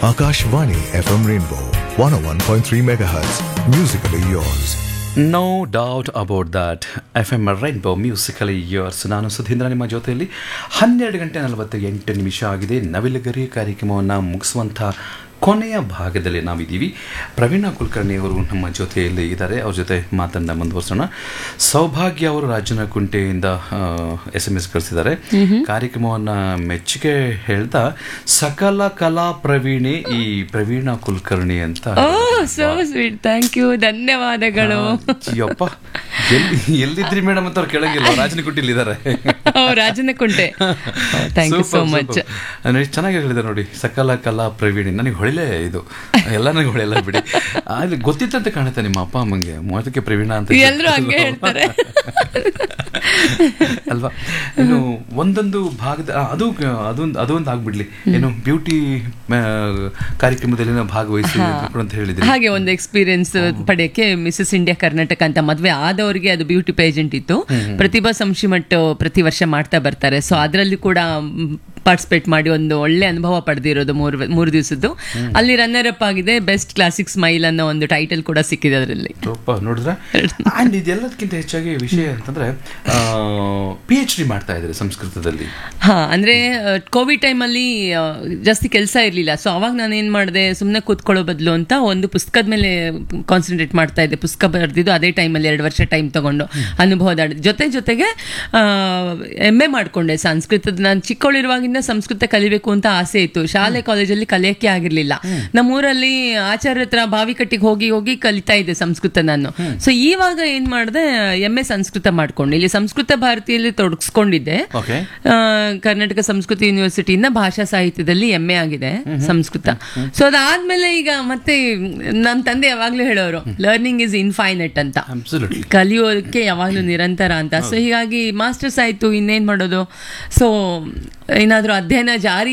Akashvani FM Rainbow 101.3 MHz. Musically yours. No doubt about that F M rainbow musically yours ನಾನು ಸುಧೀಂದ್ರ ನಿಮ್ಮ ಜೊತೆಯಲ್ಲಿ ಹನ್ನೆರಡು ಗಂಟೆ ನಲವತ್ತ ಎಂಟು ನಿಮಿಷ ಆಗಿದೆ ನವಿಲುಗರಿ ಕಾರ್ಯಕ್ರಮವನ್ನು ಮುಗಿಸುವಂಥ ಕೊನೆಯ ಭಾಗದಲ್ಲಿ ನಾವಿದ್ದೀವಿ ಪ್ರವೀಣ ಕುಲಕರ್ಣಿ ಅವರು ನಮ್ಮ ಜೊತೆಯಲ್ಲಿ ಇದ್ದಾರೆ ಅವ್ರ ಜೊತೆ ಮಾತನ್ನ ಮುಂದುವರಿಸೋಣ ಸೌಭಾಗ್ಯ ಅವರು ರಾಜನಕುಂಟೆಯಿಂದ ಎಸ್ ಎಮ್ ಎಸ್ ಕಳಿಸಿದ್ದಾರೆ ಕಾರ್ಯಕ್ರಮವನ್ನು ಮೆಚ್ಚುಗೆ ಹೇಳ್ತಾ ಸಕಲ ಕಲಾ ಪ್ರವೀಣೆ ಈ ಪ್ರವೀಣ ಕುಲಕರ್ಣಿ ಅಂತ oh so sweet thank you ಧನ್ಯವಾದಗಳು ಅಯ್ಯಪ್ಪ ಎಲ್ಲಿ ಎಲ್ಲಿದ್ರಿ ಮೇಡಮ್ ಅಂತ ಅವ್ರು ಕೇಳಂಗಿಲ್ಲ ರಾಜನಕುಂಟಿಲಿ ಇದ್ದಾರೆ ಓ Rajanakunte thank you so much ಚೆನ್ನಾಗಿ ಹೇಳಿದ್ದಾರೆ ನೋಡಿ ಸಕಲ ಕಲಾ ಪ್ರವೀಣಿ ನನಗೆ ಹೊಳಿಲೇ ಇದು ಎಲ್ಲ ನನಗೆ ಹೊಳೆಯಲ್ಲ ಬಿಡಿ ಅಲ್ಲಿ ಗೊತ್ತಿತ್ತಂತೆ ಕಾಣುತ್ತೆ ನಿಮ್ಮ ಅಪ್ಪ ಅಮ್ಮಂಗೆ ಮೂವತ್ತಕ್ಕೆ ಪ್ರವೀಣ ಅಂತ ಎಲ್ರು ಹಂಗೆ ಹೇಳ್ತಾರೆ ಅಲ್ವಾ ಇನ್ನು ಒಂದೊಂದು ಭಾಗದ ಆ, ಅದು ಅದೊಂದು ಅದೊಂದು ಆಗ್ಬಿಡ್ಲಿ ಏನು ಬ್ಯೂಟಿ ಕಾರ್ಯಕ್ರಮದಲ್ಲಿ ನಾವು ಭಾಗವಹಿಸಿ ಅಂತ ಹೇಳಿದ್ರಿ ಹಾಗೆ ಒಂದು ಎಕ್ಸ್ಪೀರಿಯನ್ಸ್ ಪಡೆಯಕ್ಕೆ ಮಿಸಸ್ ಇಂಡಿಯಾ ಕರ್ನಾಟಕ ಅಂತ ಮದ್ವೆ ಆದವರಿಗೆ ಅದು ಬ್ಯೂಟಿ ಪೇಜೆಂಟ್ ಇತ್ತು ಪ್ರತಿಭಾ ಸಂಶಿಮಟ್ ಪ್ರತಿ ವರ್ಷ ಮಾಡ್ತಾ ಬರ್ತಾರೆ ಸೊ ಅದರಲ್ಲಿ ಕೂಡ ಪಾರ್ಟಿಸಿಪೇಟ್ ಮಾಡಿ ಒಂದು ಒಳ್ಳೆ ಅನುಭವ ಪಡೆದಿರೋದು ಮೂರು ಮೂರು ದಿವಸದ್ದು ಅಲ್ಲಿ ರನ್ನರ್ ಅಪ್ ಆಗಿದೆ ಬೆಸ್ಟ್ ಕ್ಲಾಸಿಕ್ ಸ್ಮೈಲ್ ಅನ್ನೋ ಒಂದು ಟೈಟಲ್ ಕೂಡ ಸಿಕ್ಕಿದೆ ಅದರಲ್ಲಿ ಅಪ್ಪ ನೋಡಿದ್ರೆ ಅಂಡ್ ಇದೆಲ್ಲದಕ್ಕಿಂತ ಹೆಚ್ಚಾಗಿ ವಿಷಯ ಅಂತಂದ್ರೆ ಪಿ ಎಚ್ ಡಿ ಮಾಡ್ತಾ ಇದ್ದಾರೆ ಸಂಸ್ಕೃತದಲ್ಲಿ ಹಾ ಅಂದ್ರೆ ಕೋವಿಡ್ ಟೈಮಲ್ಲಿ ಜಾಸ್ತಿ ಕೆಲಸ ಇರಲಿಲ್ಲ ಸೊ ಅವಾಗ ನಾನು ಏನು ಮಾಡಿದೆ ಸುಮ್ಮನೆ ಕೂತ್ಕೊಳ್ಳೋ ಬದಲು ಅಂತ ಒಂದು ಪುಸ್ತಕದ ಮೇಲೆ ಕಾನ್ಸಂಟ್ರೇಟ್ ಮಾಡ್ತಾ ಇದ್ದೆ ಪುಸ್ತಕ ಬರೆದಿದ್ದು ಅದೇ ಟೈಮಲ್ಲಿ ಎರಡು ವರ್ಷ ಟೈಮ್ ತಗೊಂಡು ಅನುಭವದ ಜೊತೆ ಜೊತೆಗೆ ಎಮ್ ಎ ಮಾಡಿಕೊಂಡೆ ಸಂಸ್ಕೃತದ ನಾನು ಚಿಕ್ಕವಳಿರುವಾಗಿಂದ ಸಂಸ್ಕೃತ ಕಲಿಬೇಕು ಅಂತ ಆಸೆ ಇತ್ತು ಶಾಲೆ ಕಾಲೇಜಲ್ಲಿ ಕಲಿಯೋಕ್ಕೆ ಆಗಿರಲಿಲ್ಲ ನಮ್ಮೂರಲ್ಲಿ ಆಚಾರ್ಯ ಹತ್ರ ಬಾವಿಕಟ್ಟಿಗೆ ಹೋಗಿ ಹೋಗಿ ಕಲಿತಾ ಇದ್ದೆ ಸಂಸ್ಕೃತ ನಾನು ಸೊ ಇವಾಗ ಏನ್ ಮಾಡಿದೆ ಎಮ್ ಎ ಸಂಸ್ಕೃತ ಮಾಡ್ಕೊಂಡು ಇಲ್ಲಿ ಸಂಸ್ಕೃತ ಭಾರತಿಯಲ್ಲಿ ತೊಡಗಿಸ್ಕೊಂಡಿದ್ದೆ ಓಕೆ ಆ, ಕರ್ನಾಟಕ ಸಂಸ್ಕೃತ ಯೂನಿವರ್ಸಿಟಿಯಿಂದ ಭಾಷಾ ಸಾಹಿತ್ಯದಲ್ಲಿ ಎಂ ಎ ಆಗಿದೆ ಸಂಸ್ಕೃತ ಸೊ ಅದಾದ್ಮೇಲೆ ಈಗ ಮತ್ತೆ ನಮ್ಮ ತಂದೆ ಯಾವಾಗ್ಲೂ ಹೇಳೋರು ಲರ್ನಿಂಗ್ ಇಸ್ ಇನ್ಫೈನಟ್ ಅಂತ ಅಬ್ಸಲ್ಯೂಟ್ಲಿ ಕಲಿಯೋದಕ್ಕೆ ಯಾವಾಗಲೂ ನಿರಂತರ ಅಂತ ಸೊ ಹೀಗಾಗಿ ಮಾಸ್ಟರ್ಸ್ ಆಯ್ತು ಇನ್ನೇನ್ ಮಾಡೋದು ಸೊ ಏನಾದ್ರೂ ಅಧ್ಯಯನ ಜಾರಿ